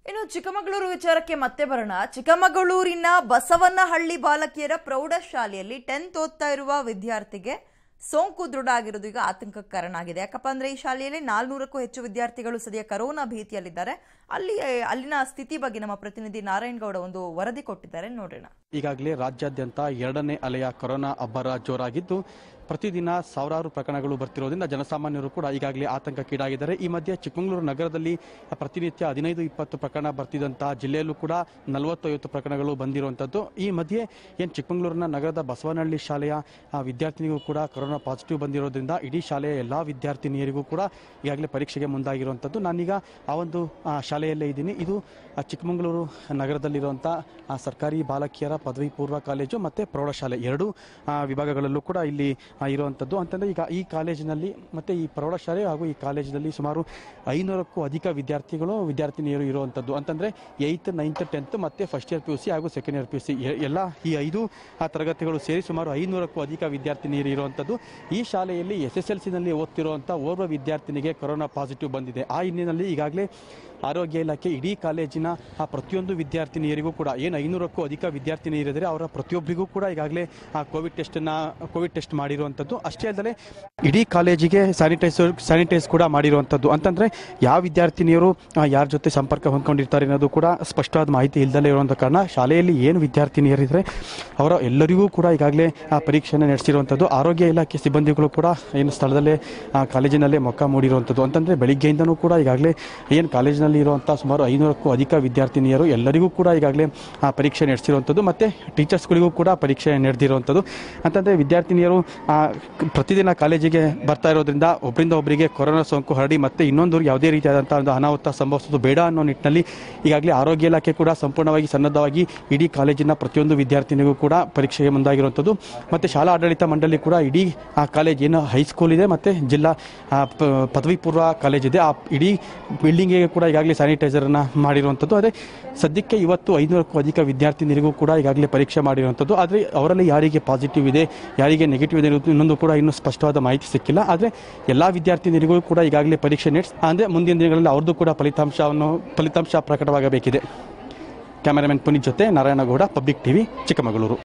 ಇನ್ನು ಚಿಕ್ಕಮಗಳೂರು ವಿಚಾರಕ್ಕೆ ಮತ್ತೆ ಬರೋಣ ಚಿಕ್ಕಮಗಳೂರಿನ ಬಸವನಹಳ್ಳಿ ಬಾಲಕಿಯರ ಪ್ರೌಢಶಾಲೆಯಲ್ಲಿ ಟೆಂತ್ ಓದ್ತಾ ಇರುವ ವಿದ್ಯಾರ್ಥಿಗೆ ಸೋಂಕು ದೃಢ ಆಗಿರೋದು ಈಗ ಆತಂಕಕ್ಕೆ ಕಾರಣ ಆಗಿದೆ ಯಾಕಪ್ಪ ಅಂದ್ರೆ ಈ ಶಾಲೆಯಲ್ಲಿ ನಾಲ್ನೂರಕ್ಕೂ ಹೆಚ್ಚು ವಿದ್ಯಾರ್ಥಿಗಳು ಸದ್ಯ ಕರೋನಾ ಭೀತಿಯಲ್ಲಿದ್ದಾರೆ ಅಲ್ಲಿ ಅಲ್ಲಿನ ಸ್ಥಿತಿ ಬಗ್ಗೆ ನಮ್ಮ ಪ್ರತಿನಿಧಿ ನಾರಾಯಣ್ ಗೌಡ ಒಂದು ವರದಿ ಕೊಟ್ಟಿದ್ದಾರೆ ನೋಡೋಣ ಈಗಾಗಲೇ ರಾಜ್ಯಾದ್ಯಂತ ಎರಡನೇ ಅಲೆಯ ಕೊರೋನಾ ಅಬ್ಬರ ಜೋರಾಗಿದ್ದು ಪ್ರತಿದಿನ ಸಾವಿರಾರು ಪ್ರಕರಣಗಳು ಬರ್ತಿರೋದ್ರಿಂದ ಜನಸಾಮಾನ್ಯರು ಕೂಡ ಈಗಾಗಲೇ ಆತಂಕಕ್ಕೀಡಾಗಿದ್ದಾರೆ ಈ ಮಧ್ಯೆ ಚಿಕ್ಕಮಗಳೂರು ನಗರದಲ್ಲಿ ಪ್ರತಿನಿತ್ಯ ಹದಿನೈದು ಇಪ್ಪತ್ತು ಪ್ರಕರಣ ಬರ್ತಿದ್ದಂತಹ ಜಿಲ್ಲೆಯಲ್ಲೂ ಕೂಡ ನಲವತ್ತೈವತ್ತು ಪ್ರಕರಣಗಳು ಬಂದಿರುವಂಥದ್ದು ಈ ಮಧ್ಯೆ ಏನು ಚಿಕ್ಕಮಗಳೂರಿನ ನಗರದ ಬಸವನಹಳ್ಳಿ ಶಾಲೆಯ ಆ, ವಿದ್ಯಾರ್ಥಿನಿಗೂ ಕೂಡ ಕೊರೋನಾ ಪಾಸಿಟಿವ್ ಬಂದಿರೋದ್ರಿಂದ ಇಡೀ ಶಾಲೆಯ ಎಲ್ಲ ವಿದ್ಯಾರ್ಥಿನಿಯರಿಗೂ ಕೂಡ ಈಗಾಗಲೇ ಪರೀಕ್ಷೆಗೆ ಮುಂದಾಗಿರುವಂಥದ್ದು ನಾನೀಗ ಆ ಒಂದು ಆ, ಶಾಲೆಯಲ್ಲೇ ಇದ್ದೀನಿ ಇದು ಆ, ಚಿಕ್ಕಮಗಳೂರು ನಗರದಲ್ಲಿರುವಂಥ ಆ, ಸರ್ಕಾರಿ ಬಾಲಕಿಯರ ಪದವಿ ಪೂರ್ವ ಕಾಲೇಜು ಮತ್ತು ಪ್ರೌಢಶಾಲೆ ಎರಡೂ ಆ, ವಿಭಾಗಗಳಲ್ಲೂ ಕೂಡ ಇಲ್ಲಿ ಆ, ಇರುವಂಥದ್ದು ಅಂತಂದರೆ ಈಗ ಈ ಕಾಲೇಜಿನಲ್ಲಿ ಮತ್ತು ಈ ಪ್ರೌಢಶಾಲೆ ಹಾಗೂ ಈ ಕಾಲೇಜಿನಲ್ಲಿ ಸುಮಾರು ಐನೂರಕ್ಕೂ ಅಧಿಕ ವಿದ್ಯಾರ್ಥಿಗಳು ವಿದ್ಯಾರ್ಥಿನಿಯರು ಇರುವಂಥದ್ದು ಅಂತಂದರೆ ಏಯ್ತ್ ನೈನ್ತ್ ಟೆಂತ್ ಮತ್ತು first year P U C ಹಾಗೂ second year P U C ಎಲ್ಲ ಈ ಐದು ಆ, ತರಗತಿಗಳು ಸೇರಿ ಸುಮಾರು ಐನೂರಕ್ಕೂ ಅಧಿಕ ವಿದ್ಯಾರ್ಥಿನಿಯರು ಇರುವಂಥದ್ದು ಈ ಶಾಲೆಯಲ್ಲಿ ಎಸ್ ಎಸ್ ಎಲ್ ಸಿನಲ್ಲಿ ಓದ್ತಿರುವಂಥ ಓರ್ವ ವಿದ್ಯಾರ್ಥಿನಿಗೆ ಕೊರೋನಾ ಪಾಸಿಟಿವ್ ಬಂದಿದೆ ಆ ಹಿನ್ನೆಲೆಯಲ್ಲಿ ಈಗಾಗಲೇ ಆರೋಗ್ಯ ಇಲಾಖೆ ಇಡೀ ಕಾಲೇಜಿನ ಆ ಪ್ರತಿಯೊಂದು ವಿದ್ಯಾರ್ಥಿನಿಯರಿಗೂ ಕೂಡ ಏನು ಐನೂರಕ್ಕೂ ಅಧಿಕ ವಿದ್ಯಾರ್ಥಿನಿಯರಿದ್ದಾರೆ ಅವರ ಪ್ರತಿಯೊಬ್ಬರಿಗೂ ಕೂಡ ಈಗಾಗಲೇ ಆ ಕೋವಿಡ್ ಟೆಸ್ಟನ್ನ ಕೋವಿಡ್ ಟೆಸ್ಟ್ ಮಾಡಿರುವಂಥದ್ದು ಅಷ್ಟೇ ಅಲ್ಲದೆ ಇಡೀ ಕಾಲೇಜಿಗೆ ಸ್ಯಾನಿಟೈಸರ್ ಸ್ಯಾನಿಟೈಸ್ ಕೂಡ ಮಾಡಿರುವಂಥದ್ದು ಅಂತಂದರೆ ಯಾವ ವಿದ್ಯಾರ್ಥಿನಿಯರು ಆ, ಯಾರ ಜೊತೆ ಸಂಪರ್ಕ ಹೊಂದ್ಕೊಂಡಿರ್ತಾರೆ ಅನ್ನೋದು ಕೂಡ ಸ್ಪಷ್ಟವಾದ ಮಾಹಿತಿ ಇಲ್ಲದಲೇ ಇರುವಂಥ ಕಾರಣ ಶಾಲೆಯಲ್ಲಿ ಏನು ವಿದ್ಯಾರ್ಥಿನಿಯರಿದ್ದಾರೆ ಅವರ ಎಲ್ಲರಿಗೂ ಕೂಡ ಈಗಾಗಲೇ ಆ ಪರೀಕ್ಷೆಯನ್ನು ನಡೆಸಿರುವಂಥದ್ದು ಆರೋಗ್ಯ ಇಲಾಖೆ ಸಿಬ್ಬಂದಿಗಳು ಕೂಡ ಏನು ಸ್ಥಳದಲ್ಲೇ ಆ, ಕಾಲೇಜಿನಲ್ಲೇ ಮೊಕ್ಕ ಮೂಡಿರುವಂಥದ್ದು ಅಂತಂದರೆ ಬೆಳಿಗ್ಗೆಯಿಂದನೂ ಕೂಡ ಈಗಾಗಲೇ ಏನು ಕಾಲೇಜಿನಲ್ಲಿ ಇರುವಂಥ ಸುಮಾರು ಐನೂರಕ್ಕೂ ಅಧಿಕ ವಿದ್ಯಾರ್ಥಿನಿಯರು ಎಲ್ಲರಿಗೂ ಕೂಡ ಈಗಾಗಲೇ ಆ ಪರೀಕ್ಷೆ ನಡೆಸಿರುವಂಥದ್ದು ಮತ್ತು ಟೀಚರ್ಸ್ಗಳಿಗೂ ಕೂಡ ಪರೀಕ್ಷೆ ನಡೆದಿರುವಂಥದ್ದು ಅಂತಂದರೆ ವಿದ್ಯಾರ್ಥಿನಿಯರು ಆ, ಕ- ಪ್ರತಿದಿನ ಕಾಲೇಜಿಗೆ ಬರ್ತಾ ಇರೋದ್ರಿಂದ ಒಬ್ಬರಿಂದ ಒಬ್ಬರಿಗೆ ಕೊರೋನಾ ಸೋಂಕು ಹರಡಿ ಮತ್ತೆ ಇನ್ನೊಂದು ಯಾವುದೇ ರೀತಿಯಾದಂಥ ಒಂದು ಅನಾಹುತ ಸಂಭವಿಸೋದು ಬೇಡ ಅನ್ನೋ ನಿಟ್ಟಿನಲ್ಲಿ ಈಗಾಗಲೇ ಆರೋಗ್ಯ ಇಲಾಖೆ ಕೂಡ ಸಂಪೂರ್ಣವಾಗಿ ಸನ್ನದ್ಧವಾಗಿ ಇಡೀ ಕಾಲೇಜಿನ ಪ್ರತಿಯೊಂದು ವಿದ್ಯಾರ್ಥಿನಿಗೂ ಕೂಡ ಪರೀಕ್ಷೆಗೆ ಮುಂದಾಗಿರುವಂಥದ್ದು ಮತ್ತು ಶಾಲಾ ಆಡಳಿತ ಮಂಡಳಿ ಕೂಡ ಇಡೀ ಆ ಕಾಲೇಜ್ ಏನು ಹೈಸ್ಕೂಲ್ ಇದೆ ಮತ್ತು ಜಿಲ್ಲಾ ಆ, ಪ- ಪದವಿ ಪೂರ್ವ ಕಾಲೇಜ್ ಇದೆ ಆ ಇಡೀ ಬಿಲ್ಡಿಂಗಿಗೆ ಕೂಡ ಈಗಾಗಲೇ ಸ್ಯಾನಿಟೈಸರನ್ನು ಮಾಡಿರುವಂಥದ್ದು ಅದೇ ಸದ್ಯಕ್ಕೆ ಇವತ್ತು ಐನೂರಕ್ಕೂ ಅಧಿಕ ವಿದ್ಯಾರ್ಥಿನಿಯರಿಗೂ ಕೂಡ ಈಗಾಗಲೇ ಪರೀಕ್ಷೆ ಮಾಡಿರುವಂಥದ್ದು ಆದರೆ ಅವರಲ್ಲಿ ಯಾರಿಗೆ ಪಾಸಿಟಿವ್ ಇದೆ ಯಾರಿಗೆ ನೆಗೆಟಿವ್ ಇದೆ ಅನ್ನೋದು ಇನ್ನೊಂದು ಕೂಡ ಇನ್ನೂ ಸ್ಪಷ್ಟವಾದ ಮಾಹಿತಿ ಸಿಕ್ಕಿಲ್ಲ ಆದರೆ ಎಲ್ಲ ವಿದ್ಯಾರ್ಥಿನಿಯರಿಗೂ ಕೂಡ ಈಗಾಗಲೇ ಪರೀಕ್ಷೆ ನಡೆಸಿ ಅಂದರೆ ಮುಂದಿನ ದಿನಗಳಲ್ಲಿ ಅವ್ರದ್ದು ಕೂಡ ಫಲಿತಾಂಶವನ್ನು ಫಲಿತಾಂಶ ಪ್ರಕಟವಾಗಬೇಕಿದೆ ಕ್ಯಾಮರಾಮನ್ ಪುನೀತ್ ಜೊತೆ ನಾರಾಯಣಗೌಡ ಪಬ್ಲಿಕ್ ಟಿವಿ ಚಿಕ್ಕಮಗಳೂರು